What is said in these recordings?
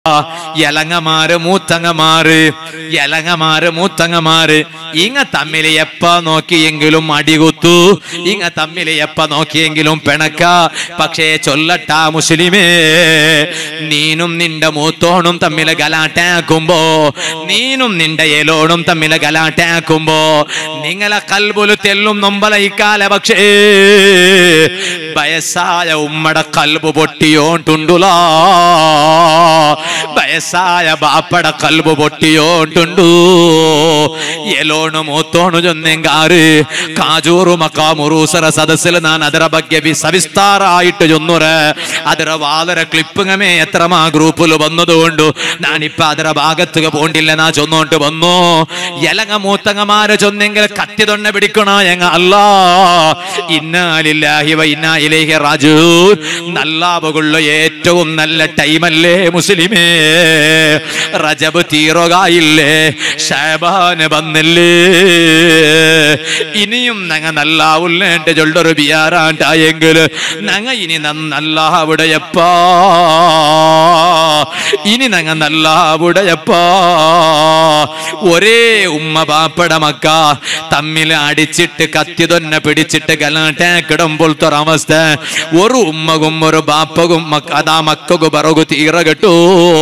എലങ്ങമാര് മൂത്തങ്ങമാര് എലങ്ങമാര് മൂത്തങ്ങമാര് ഇങ്ങ തമ്മിൽ എപ്പ നോക്കിയെങ്കിലും അടികുത്തു ഇങ്ങ തമ്മിൽ എപ്പ നോക്കിയെങ്കിലും പിണക്ക പക്ഷേ ചൊല്ലട്ട മുസ്ലിമേ നീനും നിന്റെ മൂത്തോണും തമ്മിൽ ഗലാട്ടാക്കുമ്പോ നീനും നിന്റെ എലോണും തമ്മിൽ ഗലാട്ടാക്കുമ്പോ നിങ്ങളെ കൽബുല് തെല്ലും നൊമ്പലയിക്കാല പക്ഷേ വയസ്സായ ഉമ്മടെ കൽബ് പൊട്ടിയോണ്ടുണ്ടുലാ വയസ്സായ ബാപ്പട കൽബ് പൊട്ടിയോണ്ടുണ്ടു എലോണു മൂത്തോണു ചൊന്നെങ്കാറ് കാജൂറു മക്കാമുറൂസറ സദസ്സിൽ ഞാൻ ಅದರ ಬಗ್ಗೆ ವಿ- ಸವಿಸ್ತಾರಾയിട്ട് ചൊന്നുറ ಅದರ ವಾದರ ಕ್ಲಿಪ್ಪಿಂಗಮೇ എത്ര മാ ഗ്രൂപ്പിൽ വന്നതുകൊണ്ട് ഞാനിപ്പോ ಅದರ ഭാഗത്തുക പോണ്ടില്ല നാ ചൊന്നോണ്ട് വന്നു എലങ്ങ മൂത്തങ്ങമാര് ചൊന്നെങ്കിൽ കത്തി തൊണ്ണ പിടിക്കണോ എങ്ങ അല്ലാ ഇന്നാലില്ലാഹി വ ഇന്നാ ഇലൈഹി റാജിഊൻ നല്ലാവുകളുള്ള ഏറ്റവും നല്ല ടൈമല്ലേ മുസ്ലിമേ റജബ് തീറുകയില്ലേ ഷാബാന് വന്നില്ലേ ഇനിയും ഞങ്ങ നല്ലാവുല്ലേന്റെ ചൊല്ലൊരു ബിയാറാണ്ടായെങ്കിൽ ഞങ്ങ ഇനി നന്നല്ല അവിടെയപ്പാ ഇനി ഞങ്ങ നല്ല അവിടെയപ്പാ ഒരേ ഉമ്മ ബാപ്പട മക്ക തമ്മിൽ അടിച്ചിട്ട് കത്തി തന്നെ പിടിച്ചിട്ട് ഗലാട്ടേക്കിടുമ്പോൾ തൊരവസ്ഥ ഒരു ഉമ്മകും ഒരു ബാപ്പകും മക്ക അതാ മക്കകു പറകു തീറ കെട്ടു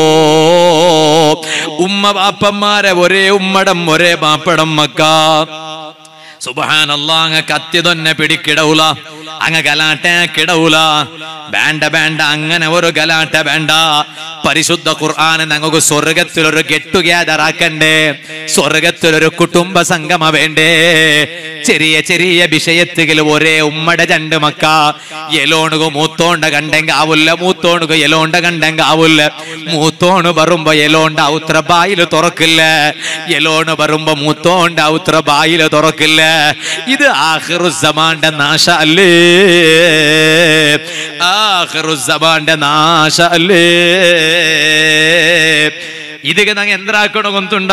ഉമ്മ ബാപ്പന്മാരെ ഒരേ ഉമ്മടം ഒരേ ബാപ്പടം മക്ക സുബഹാനല്ലാ അങ്ങ് കത്തി തന്നെ പിടിക്കിടവുല അങ്ങ് ഗലാട്ട കിടവുല വേണ്ട വേണ്ട അങ്ങനെ ഒരു ഗലാട്ട വേണ്ട പരിശുദ്ധ ഖുർആൻ ഞങ്ങൾക്ക് സ്വർഗത്തിലൊരു ഗെറ്റ് ടുഗെദർ ആക്കണ്ടേ സ്വർഗത്തിലൊരു കുടുംബ സംഗമ വേണ്ടേ ചെറിയ ചെറിയ വിഷയത്തിൽ ഒരേ ഉമ്മടെ രണ്ട് മക്ക എലോണുക മൂത്തോണ്ട കണ്ടെങ്ക ആവുല്ല മൂത്തോണുക എലോണ്ട കണ്ടെങ്ക ആവുല്ല മൂത്തോണ് വരുമ്പോ എലോണ്ട ഔത്ര ബായില് തുറക്കില്ല എലോണ് വരുമ്പോ മൂത്തോണ്ട ഔത്ര ബായില് തുറക്കില്ല ഇത് ആഹിറുസമാന്റെ നാശ അല്ലേ ആഹിറുസമാന്റെ നാശ അല്ലേ ಇದಕ್ಕೆ ನಂಗೆ ಎಂದ್ರ ಹಾಕೊಂಡು ಗೊಂತುಂಡ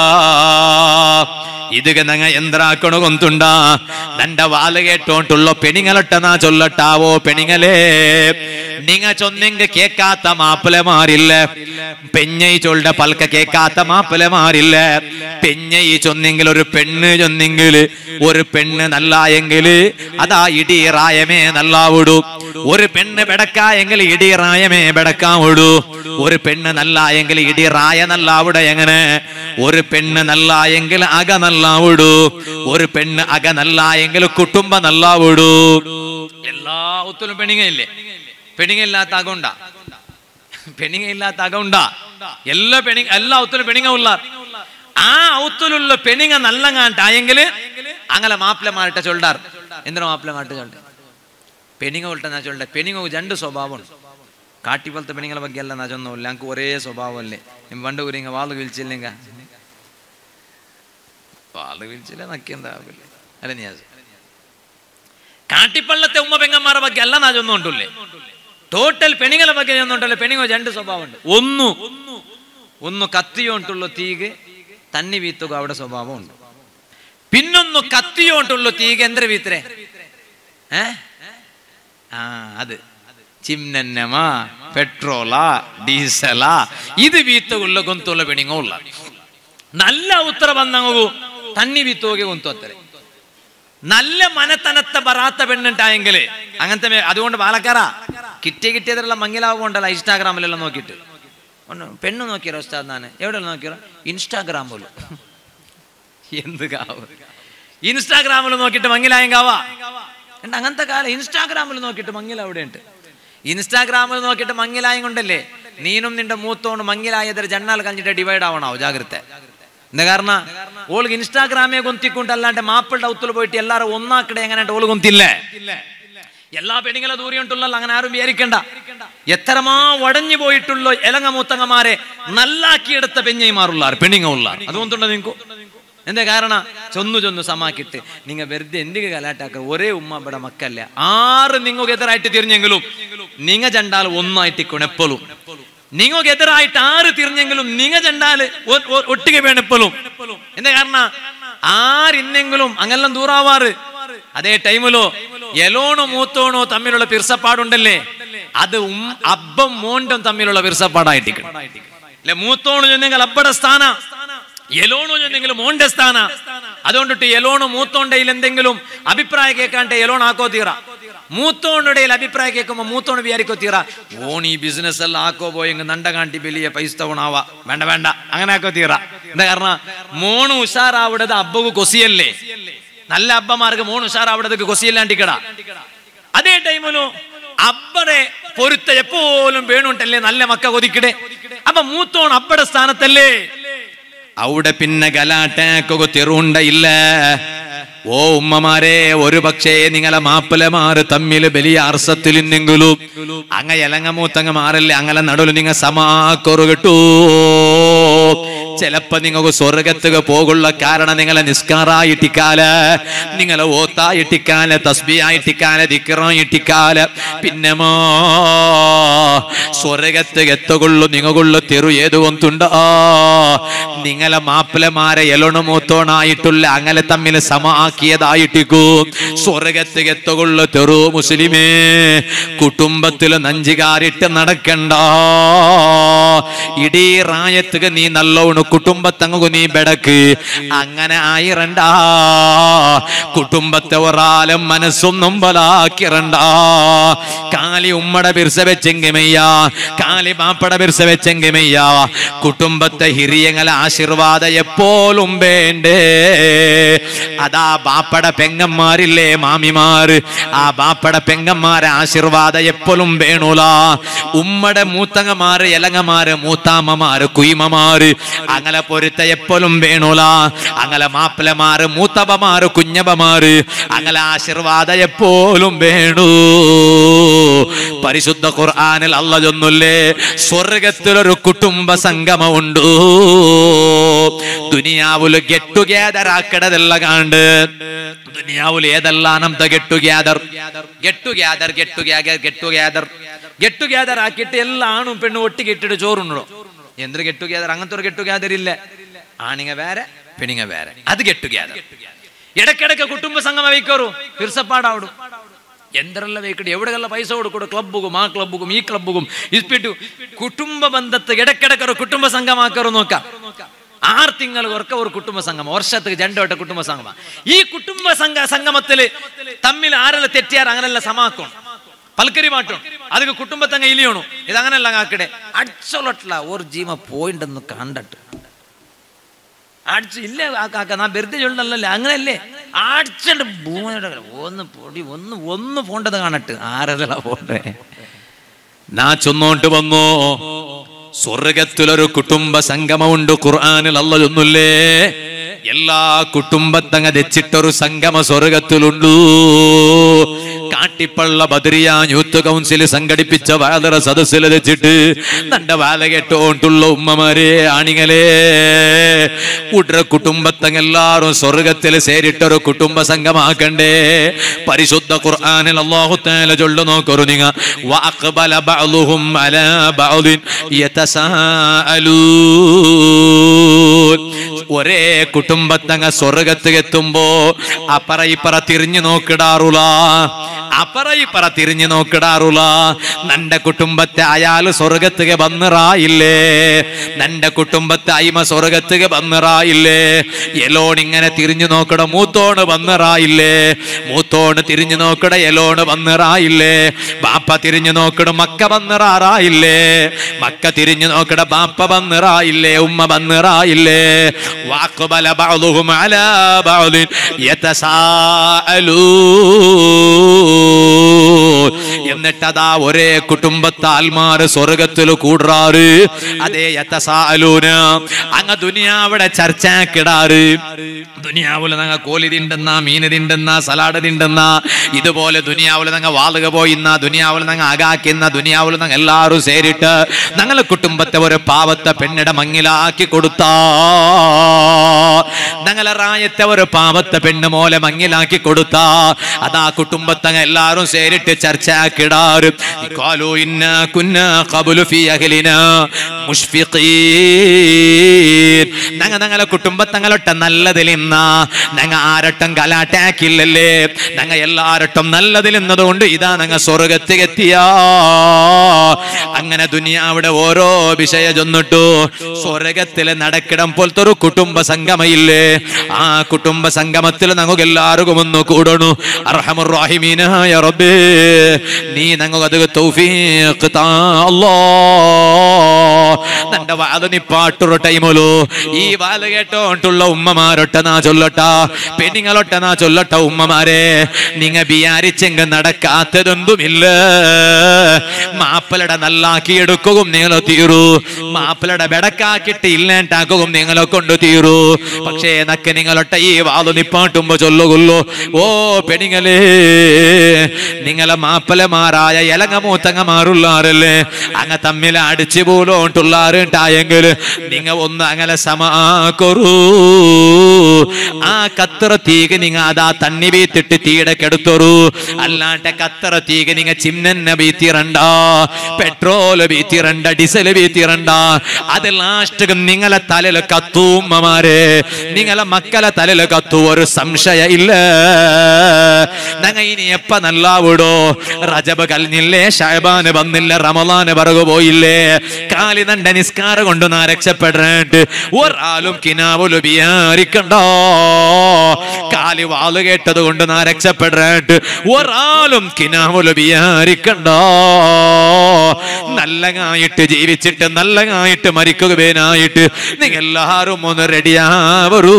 ಇದಕ್ಕೆ ನಂಗೆ ಎಂದ್ರ ಹಾಕೊಂಡು ಗೊಂತುಂಡ ದಂಡ ವಾಲಗೆ ಟೋಂಟುಳ್ಳೋ പെണിങ്ങളൊട്ട നാ ചൊല്ലട്ടാവോ പെണിങ്ങളെ നിങ്ങ ചൊന്നെങ്ക കേക്കാത്ത മാപ്പിളമാരില്ല പെഞ്ഞൈ ചൊല്ല പൽക്ക കേക്കാത്ത മാപ്പിളമാരില്ല പെഞ്ഞൈ ചൊന്നെങ്കിൽ ഒരു പെണ്ണ് ചൊന്നെങ്കിൽ ഒരു പെണ്ണ് നല്ലായെങ്കിൽ അതാ ഇടി റായമേ നല്ലാവിടു ഒരു പെണ്ണ് ബെടക്കായെങ്കിൽ ഇടി റായമേ ബെടക്കാൻ വിടൂ ഒരു പെണ്ണ് നല്ലായെങ്കിൽ ഇടി റായ നല്ലാവിടെ എങ്ങനെ ഒരു പെണ്ണ് നല്ലായെങ്കിൽ അക നല്ലാവിടൂ ഒരു പെണ്ണ് അക നല്ലായെങ്കിൽ കുടുംബ നല്ലാവിടൂ എല്ലാ ഒത്തിലും പെണ്ണിങ്ങയില്ലേ പെണ്ണിങ്ങില്ലാത്ത അകണ്ട പെണ്ണിങ്ങില്ലാത്ത അകണ്ട എല്ലാ പെണ്ണി എല്ലാ ഒത്തിലും പെണ്ണിങ്ങ ഉള്ള ആ ഔത്തിലുള്ള പെണ്ണിങ്ങ നല്ലങ്ങാണ്ടായെങ്കിൽ അങ്ങനെ മാപ്പിളമാരുടെ ചൊല്ലാർ എന്തിനാ മാപ്പിളമാരുടെ ചൊല്ല പെണ്ണിങ്ങ ഉൾട്ട ഞാൻ ചൊല്ല പെണ്ണിങ്ങ രണ്ട് സ്വഭാവം കാട്ടിപ്പോലത്തെ പെണ്ണുങ്ങളെ ಬಗ್ಗೆ ಎಲ್ಲ ನಾ ಚೊನ್ನೋಲ್ಲ ಅಂಕ ಒರೇ ಸ್ವಭಾವಲ್ಲೇ ನಿಮ್ಮ ಬಂಡ ಊರಿಂಗ ವಾಲು ವಿಲ್ಚಿಲ್ಲಿಂಗ വാള് വിളിച്ചില്ല നക്കിയെന്താവില്ല അല്ല നീ കാട്ടിപ്പള്ളത്തെ ഉമ്മ പെങ്ങന്മാരുടെ ಬಗ್ಗೆ അല്ല നാ ചൊന്നുകൊണ്ടുല്ലേ ടോട്ടൽ പെണ്ണുങ്ങളെ ಬಗ್ಗೆ ചൊന്നുണ്ടല്ലോ പെണ്ണുങ്ങൾ രണ്ട് സ്വഭാവമുണ്ട് ഒന്നു ഒന്ന് കത്തിയോണ്ടുള്ള തീഗ് തന്നി വീത്തുക അവിടെ സ്വഭാവമുണ്ട് പിന്നൊന്നു കത്തിയോണ്ടുള്ള തീഗ് എന്തൊരു വീത്തരെ ഏ ആ അത് ಚಿಮ್ನೆನ್ನಮ ಪೆಟ್ರೋಲ ಡೀಸಲ ಇದು ಬೀತಗುಲ್ಲ ಗೊಂತುಲ್ಲ ಬೆಣಿಂಗ ಉಲ್ಲ നല്ല ഉത്തര വന്നങ്ങു തന്നി വിത്തോകെ കൊന്തോത്തരെ നല്ല മനത്തനത്ത ബറാത്ത പെണ്ണുണ്ടായെങ്കിൽ അങ്ങനത്തെ മേ- അതുകൊണ്ട് പാലക്കാര കിട്ടിയ കിട്ടിയതിലുള്ള മങ്ങിലാവുകൊണ്ടല്ല ഇൻസ്റ്റാഗ്രാമിലെല്ലാം നോക്കിയിട്ട് ഒന്ന് പെണ്ണ് നോക്കിയോ ഉസ്താദ് ഞാൻ എവിടെ നോക്കിയോ ഇൻസ്റ്റാഗ്രാമിൽ എന്ത് കാവ് ഇൻസ്റ്റാഗ്രാമിൽ നോക്കിയിട്ട് മങ്ങിലായെങ്കാവാ ഉണ്ട് അങ്ങനത്തെ കാലം ഇൻസ്റ്റാഗ്രാമിൽ നോക്കിയിട്ട് മങ്ങില അവിടെ ഉണ്ട് ഇൻസ്റ്റാഗ്രാമിൽ നോക്കിയിട്ട് മങ്ങിലായം കൊണ്ടല്ലേ നീനും നിന്റെ മൂത്തോണ്ട് മങ്ങിലായതൊരു ജണ്ണാൽ കഴിഞ്ഞിട്ട് ഡിവൈഡ് ആവണോ ജാഗ്രത എന്താ കാരണം ഓൾക്ക് ഇൻസ്റ്റാഗ്രാമേ കൊന്തിക്കൊണ്ട് അല്ലാണ്ട് മാപ്പിളുടെ ഔത്തിൽ പോയിട്ട് എല്ലാരും ഒന്നാക്കടെ എങ്ങനെ ഓള് കൊന്തില്ലേ എല്ലാ പെണ്ണുങ്ങളെ ദൂരെയുണ്ടല്ലോ അങ്ങനെ ആരും വിചാരിക്കണ്ട എത്രമാ വടഞ്ഞു പോയിട്ടുള്ള എലങ്ങ മൂത്തങ്ങമാരെ നല്ലാക്കിയെടുത്ത പെഞ്ഞൈമാറുള്ളാർ പെണ്ണുങ്ങ ഉള്ളാർ അതുകൊണ്ടുണ്ടോ നിങ്ങൾക്ക് എന്താ കാരണം ചൊന്നു ചൊന്നു സമാക്കിട്ട് നിങ്ങൾ വെറുതെ എന്തിക്ക് കലാട്ടാക്ക ഒരേ ഉമ്മ ഇവിടെ മക്കല്ല ആറ് നിങ്ങൾക്ക് എതിരായിട്ട് തിരിഞ്ഞെങ്കിലും നിങ്ങ ചണ്ടാൽ ഒന്നായിട്ട് കുണപ്പലും നിങ്ങൾക്ക് എതിരായിട്ട് ആറ് തിരിഞ്ഞെങ്കിലും നിങ്ങ ചണ്ടാല് ഒ- ഒ- ഒട്ടിക വേണപ്പലും എന്താ കാരണം ആരിന്നെങ്കിലും അങ്ങെല്ലാം ദൂറാവാറ് അതേ ടൈമിലോ എലോണോ മൂത്തോണോ തമ്മിലുള്ള പിർസപ്പാടുണ്ടല്ലേ അത് ഉം അബ്ബം മോണ്ടും തമ്മിലുള്ള പിർസപ്പാടായിട്ടിരിക്കണം അല്ലെ മൂത്തോണ് ചെന്നെങ്കിൽ അബ്ബടെ സ്ഥാന എലോണു ചെന്നെങ്കിൽ മോന്റെ സ്ഥാന അതുകൊണ്ടിട്ട് എലോണ് മൂത്തോണ്ടയിൽ എന്തെങ്കിലും അഭിപ്രായം കേൾക്കാണ്ട് എലോൺ ആക്കോ തീറ മൂത്തോണ്ടിടയിൽ അഭിപ്രായം കേൾക്കുമ്പോൾ മൂത്തോണ്ട് വിചാരിക്കോ തീറ ഓൺ ഈ ബിസിനസ് എല്ലാം ആക്കോ പോയെങ്കിൽ നണ്ട കാണ്ടി വലിയ പൈസ തവണാവാ വേണ്ട വേണ്ട അങ്ങനെ ആക്കോ തീറ എന്താ കാരണം മോണ് ഉഷാറാവിടത് അബ്ബക്ക് കൊസിയല്ലേ നല്ല അബ്ബമാർക്ക് മോണ് ഉഷാറാവിടത് കൊസിയല്ലാണ്ടിക്കട അതേ ടൈമിലും അബ്ബടെ പൊരുത്ത എപ്പോലും വേണുണ്ടല്ലേ നല്ല മക്ക കൊതിക്കടെ അപ്പൊ മൂത്തോൺ അബ്ബടെ സ്ഥാനത്തല്ലേ അവിടെ പിന്നെ ഗലാട്ടേക്കൊക്കെ തെറുണ്ടയില്ല ഓ ഉമ്മമാരെ ഒരു പക്ഷേ നിങ്ങളെ മാപ്പിളമാര് തമ്മിൽ വലിയ അർസത്തിലിന്നെങ്കിലും അങ്ങ എലങ്ങ മൂത്തങ്ങ മാറല്ലേ അങ്ങനെ നടുവിൽ നിങ്ങ സമാക്കൊറു കിട്ടൂ ചിലപ്പോ നിങ്ങൾക്ക് സ്വർഗത്തുക പോകുള്ള കാരണം നിങ്ങളെ നിസ്കാറായിട്ടിക്കാല് നിങ്ങളെ ഓത്തായിട്ടിക്കാല് തസ്ബിയായിട്ടിക്കാല് ദിക്കറായിട്ടിക്കാല് പിന്നെ മാ സ്വർഗത്ത് എത്തുകൊള്ളു നിങ്ങകൊള്ളു തെറു ഏതുകൊണ്ടുണ്ടോ നിങ്ങളെ മാപ്പിളമാരെ എലൊണു മൂത്തോണായിട്ടുള്ള അങ്ങനെ തമ്മിൽ സമാക്കിയതായിട്ടിക്കൂ സ്വർഗത്ത് എത്തുകൊള്ളു തെറു മുസ്ലിമേ കുടുംബത്തിൽ നഞ്ചുകാരിട്ട് നടക്കണ്ട ഇടീ റായത്തുക നീ നല്ലോണ് കുടുംബത്തങ്ങു നീ ബെടക്ക് അങ്ങനെ ആയിരണ്ട കുടുംബത്തെ ഒരാളും മനസ്സൊന്നും ബലാക്കിറണ്ട കാലി ഉമ്മടെ ബിർസ വെച്ചെങ്കിമയ്യ കാലി ബാപ്പട ബിർസ വെച്ചെങ്കിമയ്യ കുടുംബത്തെ ഹിരിയങ്ങളെ ആശീർവാദ എപ്പോഴും വേണ്ടേ അതാ ബാപ്പട പെങ്ങന്മാരില്ലേ മാമിമാര് ആ ബാപ്പട പെങ്ങന്മാരെ ആശീർവാദ എപ്പോഴും വേണൂല ഉമ്മടെ മൂത്തങ്ങമാര് എലങ്ങമാര് മൂത്താമ്മമാര് കുയിമമാര് അങ്ങനെ പൊരുത്ത എപ്പോഴും വേണൂല അങ്ങനെ മാപ്പിളമാര് മൂത്തപ്പമാര് കുഞ്ഞപ്പമാര് അങ്ങനെ ആശീർവാദ എപ്പോഴും വേണു പരിശുദ്ധ ഖുർആനിൽ അല്ല ചൊന്നുല്ലേ സ്വർഗത്തിലൊരു കുടുംബ സംഗമമുണ്ട് ദുനിയാവുല് ഗെറ്റ് ടുഗെദർ ആക്കടതല്ല കാണ്ട് ദുനിയാവുല് ഏതെല്ലാം നമ്ത get together get together get together get together get together ആക്കിയിട്ട് എല്ലാ ആണും പെണ്ണും ഒട്ടിക്കിട്ടിട്ട് ചോറുണ്ടോ എന്തൊരു ഗെറ്റ് ടുഗെദർ അങ്ങനത്തെ ഒരു ഗെറ്റ് ടുഗെദർ ഇല്ല ആണിങ്ങ വേറെ പെണിങ്ങ വേറെ അത് ഗെറ്റ് ടുഗെദർ ഇടക്കിടക്ക് കുടുംബ സംഗമ വയ്ക്കോറു തീർച്ചപ്പാടാവിടും ಎಂದರೆಲ್ಲ ಬೇಕಡೆ ಎವಡೆಗೆಲ್ಲ ಪೈಸೆ ಹುಡುಕೊಡು ಕ್ಲಬ್ಗುം ಆ ಕ್ಲಬ್ಗುം ಈ ಕ್ಲಬ್ಗುം ಇಸ್ಬಿಟ್ಟು ಕುಟುಂಬ ಬಂದತ್ತು ಎಡಕ್ಕೆಡಕರು ಕುಟುಂಬ ಸಂಗಮ ಹಾಕರು ನೋಕ ആറ് തിങ്ങൾക്ക് ഒരു കുടുംബ സംഗമം വർഷത്തേക്ക് രണ്ടോട്ട കുടുംബ സംഗമം ഈ കുടുംബ സംഘ സംഗമത്തില് തമ്മിൽ ആരെല്ലാം തെറ്റിയാർ അങ്ങനെല്ലാം സമാക്കണം പൽക്കരി മാട്ടും ಅದಕ್ಕೆ കുടുംബത്തങ്ങ ഇലിയോണു ഇതങ്ങനെയല്ല ആക്കടെ അടിച്ചൊല്ലട്ടില്ല ഒരു ജീവ പോയിണ്ടെന്ന് കണ്ടിട്ട് അടിച്ച് ഇല്ല കാക്ക നാ വെറുതെ ചൊല്ലല്ലേ അങ്ങനല്ലേ അടിച്ചിട്ട് ഭൂമിയുടെ ഒന്ന് പൊടി ഒന്ന് ഒന്ന് പോണ്ടത് കാണട്ട് ആരല്ല പോണ്ടേ നാ ചൊന്നോട്ട് വന്നു സ്വർഗത്തിലൊരു കുടുംബ സംഗമമുണ്ട് ഖുർആനിൽ അല്ല ചൊന്നുല്ലേ എല്ലാ കുടുംബത്തങ്ങ തെച്ചിട്ടൊരു സംഗമ സ്വർഗത്തിലുണ്ടു കാട്ടിപ്പള്ള ബദരിയ യൂത്ത് കൗൺസിൽ സംഘടിപ്പിച്ച വാതറ സദസ്സിൽ വെച്ചിട്ട് നന്റെ വാല കേട്ടോണ്ടുള്ള ഉമ്മമാരെ ആണിങ്ങളെ ഉടര കുടുംബത്തങ്ങെല്ലാരും സ്വർഗത്തിൽ സേരിട്ടൊരു കുടുംബ സംഘമാക്കണ്ടേ പരിശുദ്ധ ഖുർആനിൽ അല്ലാഹു തആല ചൊല്ലു നോക്കൊരു നിങ്ങ വഅഖബല ബഅലുഹും അലാ ബഅലിൻ യതസാഅലൂൻ ഒരേ കുടുംബത്തങ്ങ സ്വർഗത്ത് എത്തുമ്പോ അപ്പറ ഇപ്പറ തിരിഞ്ഞു നോക്കിടാറുള്ള അപ്പറ ഇപ്പറ തിരിഞ്ഞു നോക്കിടാറുള്ള നന്റെ കുടുംബത്തെ അയാള് സ്വർഗത്തുക വന്നിറായില്ലേ നന്റെ കുടുംബത്തെ അയിമ സ്വർഗത്തുക വന്നിറായില്ലേ എലോൺ ഇങ്ങനെ തിരിഞ്ഞു നോക്കട മൂത്തോണ് വന്നിറായില്ലേ മൂത്തോണ് തിരിഞ്ഞു നോക്കട എലോണ് വന്നിറായില്ലേ ബാപ്പ തിരിഞ്ഞു നോക്കട മക്ക വന്നിറാറായില്ലേ മക്ക തിരിഞ്ഞു നോക്കട ബാപ്പ വന്നിറായില്ലേ ഉമ്മ വന്നിറായില്ലേ വാക്കുബല بعضهم على بعض يتساءلون എന്നിട്ടതാ ഒരേ കുടുംബത്തെ ആൽമാര് സ്വർഗത്തിൽ കൂടാറ് അതേ യത്തസാലൂന അങ്ങ് ദുനിയാവിടെ ചർച്ചക്കിടാറ് ദുനിയാവില് ഞങ്ങ കോലി തിണ്ടെന്ന മീന് തിണ്ടെന്ന സലാഡ് തിണ്ടെന്ന ഇതുപോലെ ദുനിയാവില് ഞങ്ങ വാളുക പോയിന്ന ദുനിയാവില് ഞങ്ങ ആകാക്കുന്ന ദുനിയാവില് ഞങ്ങ എല്ലാവരും സേരിട്ട് ഞങ്ങളെ കുടുംബത്തെ ഒരു പാവത്തെ പെണ്ണിടെ മങ്ങിലാക്കി കൊടുത്താ ഞങ്ങളെ റായത്തെ ഒരു പാവത്തെ പെണ്ണ് മോലെ മങ്ങിലാക്കി കൊടുത്താ അതാ കുടുംബത്തങ്ങ എല്ലാരും സേരിട്ട് ചർച്ച നടക്കിടാറ് ഖാലു ഇന്നാ കുന്നാ ഖബ്ലു ഫീ അഹ്ലിനാ മുഷ്ഫിഖീൻ ഞങ്ങ ഞങ്ങളെ കുടുംബത്തങ്ങളൊട്ട നല്ലതിൽ ഇന്ന ഞങ്ങ ആരട്ടം കലാട്ടാക്കില്ലല്ലേ ഞങ്ങ എല്ലാരട്ടും നല്ലതിൽ ഇന്നതുകൊണ്ട് ഇതാ ഞങ്ങ സ്വർഗത്തിലെത്തിയ അങ്ങനെ ദുനിയാവിടെ ഓരോ വിഷയ ചൊന്നിട്ടു സ്വർഗത്തില് നടക്കിടം പോലത്തെ ഒരു കുടുംബ സംഗമയില്ലേ ആ കുടുംബ സംഗമത്തിൽ ഞങ്ങൾക്ക് എല്ലാവർക്കും ഒന്ന് കൂടണു അർഹമുറാഹിമീനായ റബ്ബേ നീ ഞങ്ങൾക്ക് അത് തൗഫീഖ് താ അല്ലാ നിന്റെ വാത് നീ പാട്ടുറ ടൈമല്ലോ ഈ വാല് കേട്ടോണ്ടുള്ള ഉമ്മമാരൊട്ട നാ ചൊല്ലട്ട പെണ്ണുങ്ങളൊട്ട നാ ചൊല്ലട്ട ഉമ്മമാരെ നിങ്ങ വിചാരിച്ചെങ്ക് നടക്കാത്തതൊന്നുമില്ല മാപ്പിളയുടെ നല്ലാക്കി എടുക്കുകയും നിങ്ങൾ തീരൂ മാപ്പിളയുടെ ബെടക്കാക്കിട്ട് ഇല്ലാണ്ടാക്കുകയും നിങ്ങളെ കൊണ്ട് തീരൂ പക്ഷേ നക്ക് നിങ്ങളൊട്ട ഈ വാതു നിപ്പാട്ടുമ്പോ ചൊല്ലുകൊള്ളു ഓ പെണ്ണുങ്ങളെ നിങ്ങളെ മാപ്പിളമാരായ ഇലങ്ങമൂത്തങ്ങമാറുള്ളാറല്ലേ അങ്ങ തമ്മിൽ അടിച്ചു പോലോണ്ടുള്ളാറുണ്ടായെങ്കിൽ നിങ്ങ ഒന്ന് അങ്ങനെ സമാക്കൊറൂ ആ കത്തറ തീക നിങ്ങ അതാ തണ്ണി വീത്തിട്ട് തീടെ കെടുത്തൊറു അല്ലാണ്ട് കത്തറ തീക നിങ്ങ ചിമ്നന്നെ വീത്തിരണ്ട പെട്രോള് വീത്തിരണ്ട ഡീസൽ വീത്തിരണ്ട അത് ലാസ്റ്റ് നിങ്ങളെ തലയില് കത്തൂമ്മമാരെ നിങ്ങളെ മക്കളെ തലയില് കത്തു ഒരു സംശയ ഇല്ല ഞങ്ങ ഇനി എപ്പ നല്ലാവിടോ റജബ് കലിഞ്ഞില്ലേ ഷഹബാന് വന്നില്ല റമലാന് പറകു പോയില്ലേ കാലി നണ്ട നിസ്കാരം കൊണ്ട് നാ രക്ഷപ്പെടേണ്ട ഒരാളും കിനാവുല് വിചാരിക്കണ്ടോ കാലി വാള് കേട്ടത് കൊണ്ട് നാ രക്ഷപ്പെടേണ്ട ഒരാളും കിനാവുല് വിചാരിക്കണ്ടോ നല്ലങ്ങായിട്ട് ജീവിച്ചിട്ട് നല്ലങ്ങായിട്ട് മരിക്കുകയായിട്ട് നിങ്ങൾ എല്ലാരും ഒന്ന് റെഡിയാവറൂ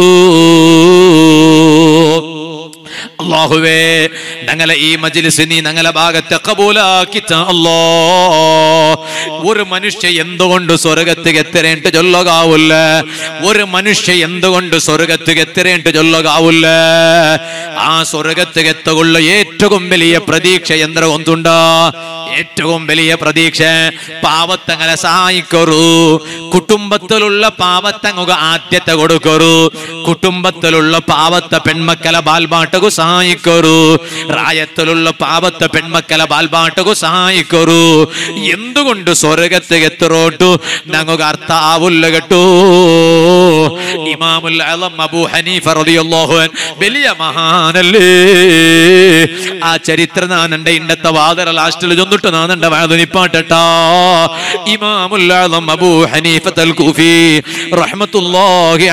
അള്ളാഹുവേ ഞങ്ങളെ ഈ മജിലിസ് നീ ഞങ്ങളെ ഭാഗത്തെ കബൂലാക്കി അല്ലോ ഒരു മനുഷ്യ എന്തുകൊണ്ട് സ്വർഗത്ത് എത്തരേണ്ട ചൊല്ലുകാവില്ല ഒരു മനുഷ്യ എന്തുകൊണ്ട് സ്വർഗത്ത് എത്തരേണ്ട ചൊല്ലുകാവില്ല ആ സ്വർഗത്ത് എത്തുകൊള്ള ഏറ്റവും വലിയ പ്രതീക്ഷ എന്ത്ര ഒന്നുണ്ടോ ഏറ്റവും വലിയ പ്രതീക്ഷ പാവത്തങ്ങളെ സഹായിക്കൊരു കുടുംബത്തിലുള്ള പാവത്തങ്ങുക ആദ്യത്തെ കൊടുക്കൊരു കുടുംബത്തിലുള്ള പാവത്ത പെൺമക്കളെ ബാൽപാട്ടകു സഹായിക്കൊരു പ്രായത്തിലുള്ള പാവത്ത പെൺമക്കളെ ബാൽപാട്ടകു സഹായിക്കൊരു എന്തുകൊണ്ട് സ്വർഗത്ത് എത്തറോട്ടു ഞങ്ങൾക്ക് അർത്ഥാവില്ല കേട്ടോ ഇമാമുൽ അലം അബൂ ഹനീഫ റളിയല്ലാഹു അൻ വലിയ മഹാനല്ലേ ആ ചരിത്ര നാനന്റെ ഇണ്ടത്തെ വാതര ലാസ്റ്റിൽ ചൊന്നിട്ട് നാനന്റെ വാദനിപ്പാട്ടട്ടാ ഇമാമുൽ അലം അബൂ ഹനീഫത്തൽ കൂഫി റഹ്മത്തുള്ളാഹി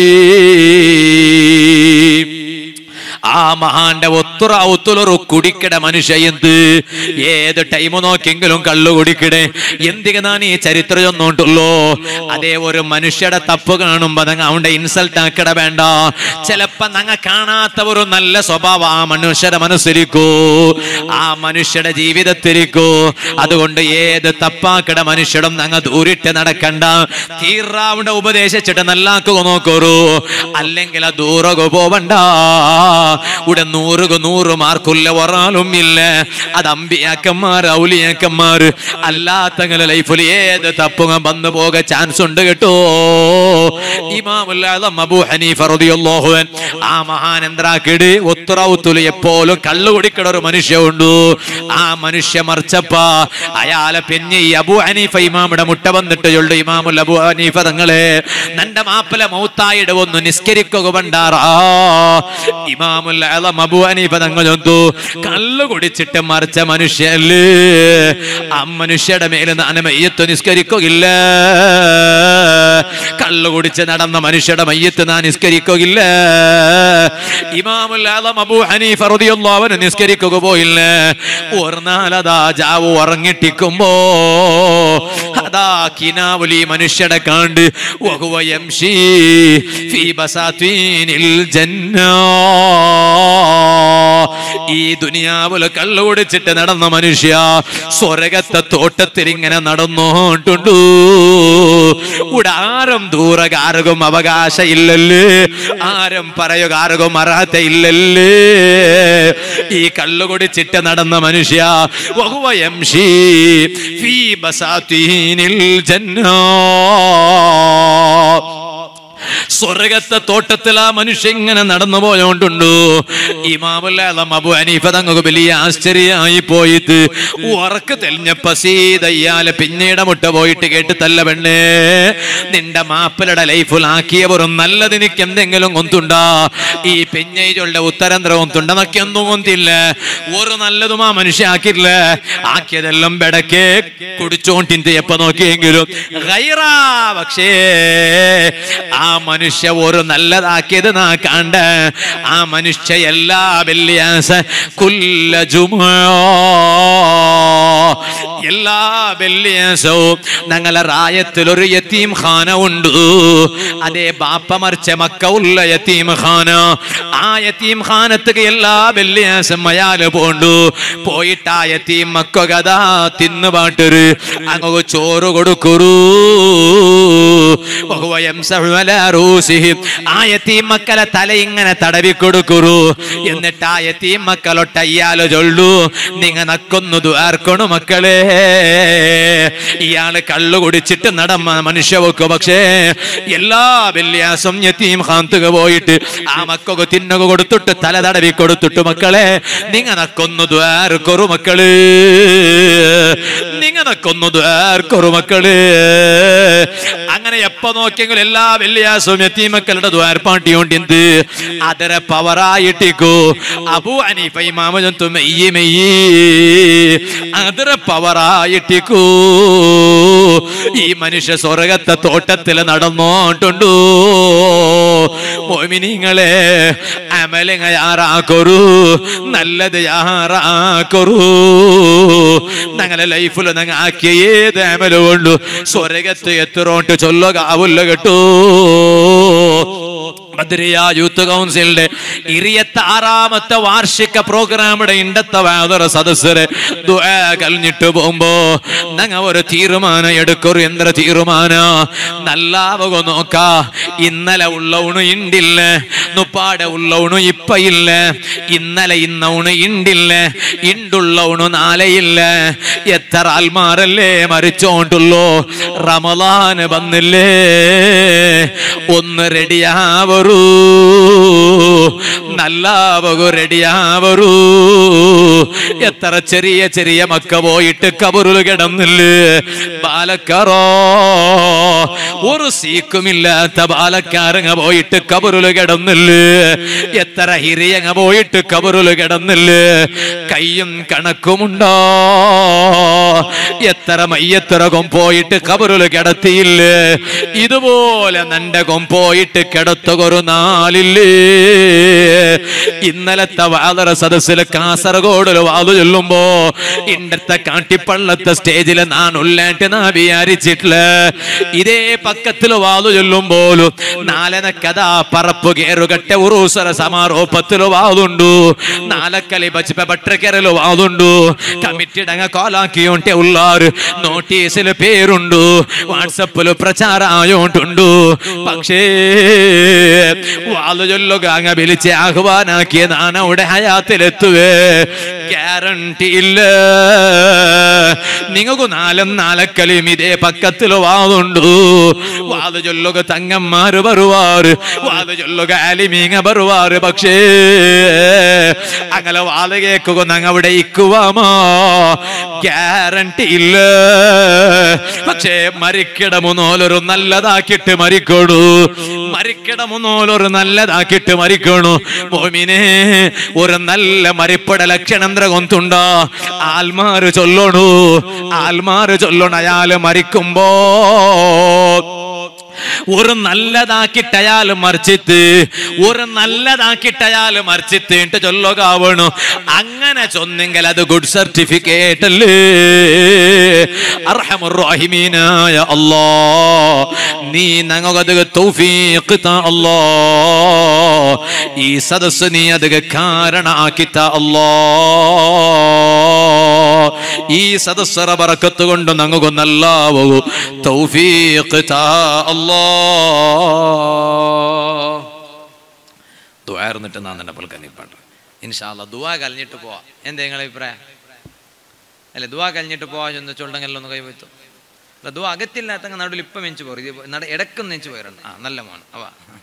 അലൈഹി ആ മഹാന്റെ ഒത്തുറ ഒത്തുലൊരു കുടിക്കട മനുഷ്യ എന്ത് ഏത് ടൈം നോക്കിയെങ്കിലും കള്ളു കുടിക്കടേ എന്തിക ഞാൻ ഈ ചരിത്രം ചൊന്നോണ്ടുള്ളൂ അതേ ഒരു മനുഷ്യയുടെ തപ്പ് കാണുമ്പോ നങ്ങ അവന്റെ ഇൻസൾട്ട് ആക്കട വേണ്ട ചിലപ്പോ നങ്ങ കാണാത്ത ഒരു നല്ല സ്വഭാവം ആ മനുഷ്യരുടെ മനസ്സിരിക്കൂ ആ മനുഷ്യരുടെ ജീവിതത്തിരിക്കൂ അതുകൊണ്ട് ഏത് തപ്പാക്കട മനുഷ്യരും നങ്ങ ദൂരിട്ട് നടക്കണ്ട തീറാവിടെ ഉപദേശിച്ചിട്ട് നല്ലാക്കുക നോക്കൂ അല്ലെങ്കിൽ ആ ദൂരക പോവണ്ട ഇവിടെ നൂറുക നൂറ് മാർക്കുള്ള ഒരാളും ഇല്ല അത് അമ്പിയാക്കന്മാർ ഔലിയാക്കന്മാർ അല്ലാത്തങ്ങനെ ലൈഫിൽ ഏത് തപ്പുക വന്നു പോക ചാൻസ് ഉണ്ട് കേട്ടോ ഇമാമുല്ലാദം അബൂ ഹനീഫ റളിയല്ലാഹു അൻ ആ മഹാനന്ദ്രാക്കിട് ഉത്തറൗത്തുല് എപ്പോഴും കള്ളു കുടിക്കണ ഒരു മനുഷ്യ ഉണ്ട് ആ മനുഷ്യ മറിച്ചപ്പ അയാളെ പിന്നെ ഈ അബൂ ഹനീഫ ഇമാമിടെ മുട്ട വന്നിട്ട് ചൊല്ലു ഇമാമുൽ അബൂ ഹനീഫ തങ്ങളെ നന്റെ മാപ്പില മൗത്തായിട് ഒന്ന് നിസ്കരിക്കുക പണ്ടാറാ ഇമാമുൽ അലം അബൂ ഹനീഫ തങ്ങൾ ചൊന്തു കള്ളു കുടിച്ചിട്ട് മറിച്ച മനുഷ്യല്ലേ ആ മനുഷ്യയുടെ മേലെ നാന മയ്യത്ത് നിസ്കരിക്കുകയില്ല കള്ളു കുടിച്ച് നടന്ന മനുഷ്യരുടെ മയ്യത്ത് നാൻ നിസ്കരിക്കുകയില്ല ഇമാമുൽ ആലം അബൂ ഹനീഫ റളിയല്ലാഹു അവന് നിസ്കരിക്കുക പോയില്ല ഒരു നാലതാ ജാവു ഉറങ്ങിട്ടിക്കുമ്പോ അതാ കിനാവുലി മനുഷ്യടെ കാണ്ട് വഹുവ യംശി ഫീ ബസാത്തീനിൽ ജന്ന ഈ ദുനിയാവില് കള്ളു കുടിച്ചിട്ട് നടന്ന മനുഷ്യ സ്വർഗത്തെ തോട്ടത്തിൽ ഇങ്ങനെ നടന്നോണ്ടുണ്ടു ഇവിടെ ആരും ദൂരകാരകം അവകാശ ഇല്ലല്ലേ ആരും പറയുകാരകം അർഹത ഇല്ലല്ലേ ഈ കള്ളു കുടിച്ചിട്ട് നടന്ന മനുഷ്യ വഹുവ യംശി ഫീ ബസാത്തീനിൽ ജന്ന സ്വർഗത്തെ തോട്ടത്തിൽ ആ മനുഷ്യൻ ഇങ്ങനെ നടന്നു പോയോണ്ടുണ്ടു ഇമാമുല്ലാം അബു ഹനീഫ തങ്ങൾക്ക് വലിയ ആശ്ചര്യമായി പോയിട്ട് ഉറക്ക് തെളിഞ്ഞ പസീതയ്യാലെ പിന്നീട് മുട്ട പോയിട്ട് കേട്ട് തല്ല പെണ്ണേ നിന്റെ മാപ്പിളുടെ ലൈഫിലാക്കിയ വെറും നല്ലത് എനിക്ക് എന്തെങ്കിലും കൊന്തുണ്ടാ ഈ പെഞ്ഞൈജുകളുടെ ഉത്തരന്തരം കൊന്തുണ്ട നക്കൊന്നും കൊന്തില്ല ഒരു നല്ലതും ആ മനുഷ്യ ആക്കില്ല ആക്കിയതെല്ലാം ബെടക്കെ കുടിച്ചോണ്ടിന്ത് എപ്പ നോക്കിയെങ്കിലും ഗൈറാ പക്ഷേ ആ മനുഷ്യ ഒരു നല്ലതാക്കിയത് നാ കണ്ട ആ മനുഷ്യ എല്ലാ വെള്ളിയാസ കുല്ല ജുമാ എല്ലാ വെള്ളിയാസവും ഞങ്ങളെ റായത്തിൽ ഒരു യത്തീം ഖാന ഉണ്ട് അതേ ബാപ്പ മറിച്ച മക്ക ഉള്ള യത്തീം ഖാന ആ യത്തീം ഖാനത്തുക്ക് എല്ലാ വെള്ളിയാസം അയാള് പോണ്ടു പോയിട്ട് ആ യത്തീം മക്ക കഥാ തിന്നു പാട്ടൊരു അങ്ങ് ചോറ് കൊടുക്കുറൂ വഹുവ യംസഹു അലാ റൂസിഹിം. ആ യത്തീം മക്കളെ തല ഇങ്ങനെ തടവി കൊടുക്കുറു എന്നിട്ട് ആ യത്തീം മക്കളൊട്ട് അയ്യാലോ ചൊല്ലു നിങ്ങ നക്കൊന്നു ദ്വാർക്കണു മക്കളെ ഇയാള് കള്ളു കുടിച്ചിട്ട് നടമ്മ മനുഷ്യ വെക്കും പക്ഷേ എല്ലാ വെള്ളിയാസം യത്തീം ഖാന്തുക പോയിട്ട് ആ മക്കൊക്കെ തിന്നുക കൊടുത്തിട്ട് തല തടവി കൊടുത്തിട്ട് മക്കളെ നിങ്ങ നക്കൊന്നു ദ്വാർക്കൊറു മക്കള് നിങ്ങ നക്കൊന്നു ദ്വാർക്കൊറു മക്കള് അങ്ങനെ എപ്പോ നോക്കിയെങ്കിലും എല്ലാ വെള്ളിയാസവും എത്തീമക്കളുടെ ദ്വാരപ്പാട്ടിയോണ്ട് അതര പവറായിട്ടിക്കോ അബു അനീഫ ഇമാമജന്തു മെയ്യി മെയ്യി അതര പവറായിട്ടിക്കോ ഈ മനുഷ്യ സ്വർഗത്തെ തോട്ടത്തിൽ നടന്നോണ്ടുണ്ടു മോമിനിങ്ങളെ അമലങ്ങ യാറാക്കൊരു നല്ലത് യാറാക്കൊരു ഞങ്ങളെ ലൈഫിൽ ഞങ്ങൾ ആക്കിയ ഏത് അമലുകൊണ്ടു സ്വർഗത്ത് എത്തുറോണ്ട് ചൊല്ലുക ആവുല്ല കേട്ടോ ബദ്രിയ യൂത്ത് കൗൺസിലിന്റെ ഇറിയത്തെ ആറാമത്തെ വാർഷിക പ്രോഗ്രാമിടെ ഇണ്ടത്തെ വാതറ സദസ്സര് ദുആ കഴിഞ്ഞിട്ട് പോകുമ്പോ ഞങ്ങ ഒരു തീരുമാനം എടുക്കൊരു എന്ത്ര തീരുമാന നല്ലാവക നോക്ക ഇന്നലെ ഉള്ളവണു ഇണ്ടില്ല നുപ്പാടെ ഉള്ളവണു ഇപ്പ ഇല്ല ഇന്നലെ ഇന്നവണു ഇണ്ടില്ല ഇണ്ടുള്ളവണു നാളെ ഇല്ല എത്ര ആൽമാരല്ലേ മരിച്ചോണ്ടുള്ളോ റമലാന് വന്നില്ലേ ഒന്ന് റെഡിയാവറൂ നല്ലാവകു റെഡിയാവറൂ എത്ര ചെറിയ ചെറിയ മക്ക പോയിട്ട് കബറുൽ കിടന്നില്ലേ ബാലക്കാറോ ഒരു സീക്കുമില്ലാത്ത ബാലക്കാരങ്ങ പോയിട്ട് കബറുൽ കിടന്നില്ലേ എത്ര ഹിരിയങ്ങ പോയിട്ട് കബറുൽ കിടന്നില്ലേ കയ്യും കണക്കുമുണ്ടോ എത്ര മയ്യത്ര കൊമ്പോയിട്ട് കബറുൽ കിടത്തിയില്ലേ ഇതുപോലെ നന്റെ കൊമ്പോയിട്ട് കിടത്തുകൊരു നാളില്ലേ ഇന്നലത്തെ വാതറ സദസ്സിൽ കാസർഗോഡിൽ വാതു ചൊല്ലുമ്പോ ഇണ്ടത്തെ കാട്ടിപ്പള്ളത്തെ സ്റ്റേജിൽ ഞാൻ ഉള്ളായിട്ട് നാ വിചാരിച്ചിട്ടില്ല ഇതേ പക്കത്തിൽ വാതു ചൊല്ലുമ്പോലും നാലനക്കഥാ പറപ്പ് കേറുകട്ട ഉറൂസര സമാരോപത്തിൽ വാതുണ്ടു നാലക്കലി ബച്ചിപ്പ പട്ടക്കരൽ വാതുണ്ടു കമ്മിറ്റിടങ്ങ കോലാക്കിയോണ്ടെ ഉള്ളാറ് നോട്ടീസിൽ പേരുണ്ടു വാട്സപ്പിൽ പ്രചാരമായോണ്ടുണ്ടു പക്ഷേ വാതു ചൊല്ലുക അങ്ങ് വിളിച്ച് ആഹ്വാനാക്കിയ നാൻ അവിടെ ഹയാത്തിലെത്തുവേ ഗ്യാരണ്ടി ഇല്ല നിങ്ങൾക്ക് നാലും നാലക്കലിയും ഇതേ പക്കത്തിൽ വാതുണ്ടു വാത് ചൊല്ലുക തങ്ങന്മാര് വരുവാറ് വാത് ചൊല്ലുക അലിമീങ്ങ വരുവാറ് പക്ഷേ അങ്ങനെ വാത് കേക്കുക ഞങ്ങ അവിടെ ഇക്കുവാമോ ഗ്യാരണ്ടി ഇല്ല പക്ഷേ മരിക്കിടമുന്നോലൊരു നല്ലതാക്കിയിട്ട് മരിക്കണു മരിക്കിടമുന്നോലൊരു നല്ലതാക്കിയിട്ട് മരിക്കണു മോമിനെ ഒരു നല്ല മരിപ്പട ലക്ഷണന്ത്ര കൊന്തുണ്ടോ ആൽമാര് ചൊല്ലണു ആൽമാര് ചൊല്ലണു അയാള് മരിക്കുമ്പോ ഒരു നല്ലതാക്കിട്ട് അയാൾ മറിച്ചിട്ട് ഒരു നല്ലതാക്കിട്ട് അയാൾ മറിച്ചിട്ട് എന്നിട്ട് ചൊല്ലുകാവണു അങ്ങനെ ചൊന്നെങ്കിൽ അത് ഗുഡ് സർട്ടിഫിക്കറ്റ് അല്ലേ അർഹമുറഹിമീനായ അല്ലാ നീ ഞങ്ങത് തൗഫീഖ് താ അല്ലാ ഈ സദസ് നീ അത് കാരണാക്കിത്ത അല്ലാ ഈ സദസ്സറ ബറക്കത്ത് കൊണ്ട് ഞങ്ങൾക്ക് നല്ലാവൂ തൗഫീഖ് താ അല്ലാ ദുആർന്നിട്ട് നാൻ തന്നെ പുൽക്കന്നിപ്പാട്ട് ഇൻഷാല്ല ദുആ കലിഞ്ഞിട്ട് പോവാ എന്താ നിങ്ങളെ അഭിപ്രായം അല്ലെ ദുആ കലിഞ്ഞിട്ട് പോവാ എന്ന് ചൊണ്ടെങ്കിലും ഒന്ന് കൈവച്ചു ಅದು ಅಗತ್ಯಿಲ್ಲ ನಡುவில் ಇಪ್ಪ ಮೆಂಚು ಬೋರು ಇದು ನಡ ಎಡಕ್ಕನ್ನು ನೆಂಚು ಬೋರಣ್ಣ ಆ നല്ല മോൻ അവ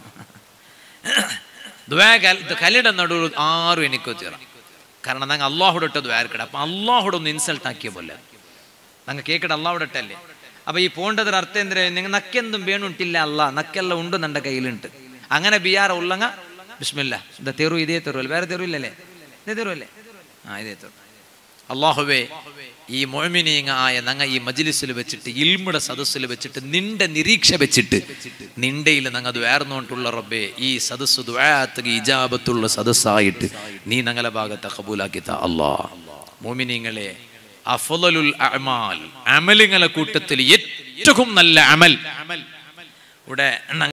ദ്വാ കലിട നടുവ് ആരും എനിക്കൊത്തിറ കാരണം ನಂಗೆ ಅಲ್ಲಾಹುಡ್ ಇಟ್ಟದ್ದು ಯಾರು ಕಡೆ ಅಪ್ಪ ಅಲ್ಲಾಹುಡ್ ಒಂದು ಇನ್ಸಲ್ಟ್ ಹಾಕಿಯ ಬೋಲೆ ನಂಗೆ ಕೇಕಡ ಅಲ್ಲಾಹುಡ್ ಇಟ್ಟಲ್ಲಿ അപ്പൊ ഈ പോണ്ടದ್ರ അർത്ഥം എന്തിനാ നിങ്ങൾ നക്കെന്തും വേണുണ്ടില്ല അല്ല നക്കെല്ലാം ഉണ്ട് നന്റെ കയ്യിലുണ്ട് അങ്ങനെ ബിയാറ ഉള്ളങ്ങ ബിസ്മില്ല ഇത തെരു ഇതേ തെരു അല്ലേ വേറെ തെരു ഇല്ലല്ലേ ഇതേ തെരു അല്ലേ ആ ഇതേ തെരു അള്ളാഹുവേ ഈ മൊഴമിനീങ്ങ ആയ നങ്ങ ഈ മജിലിസിൽ വെച്ചിട്ട് ഇൽമുടെ സദസ്സിൽ വെച്ചിട്ട് നിന്റെ നിരീക്ഷ വെച്ചിട്ട് നിന്റെയിൽ നങ്ങ ദ്വാർന്നോണ്ടുള്ള റബ്ബേ ഈ സദസ്സ് ദ്വാത്തക ഇജാബത്തുള്ള സദസ്സായിട്ട് നീ ഞങ്ങളെ ഭാഗത്തെ കബൂലാക്കി താ അല്ലാ മോമിനിങ്ങളെ അഫലുൽ അമാൽ അമലുകളെ കൂട്ടത്തിൽ ഏറ്റവും നല്ല അമൽ ഇവിടെ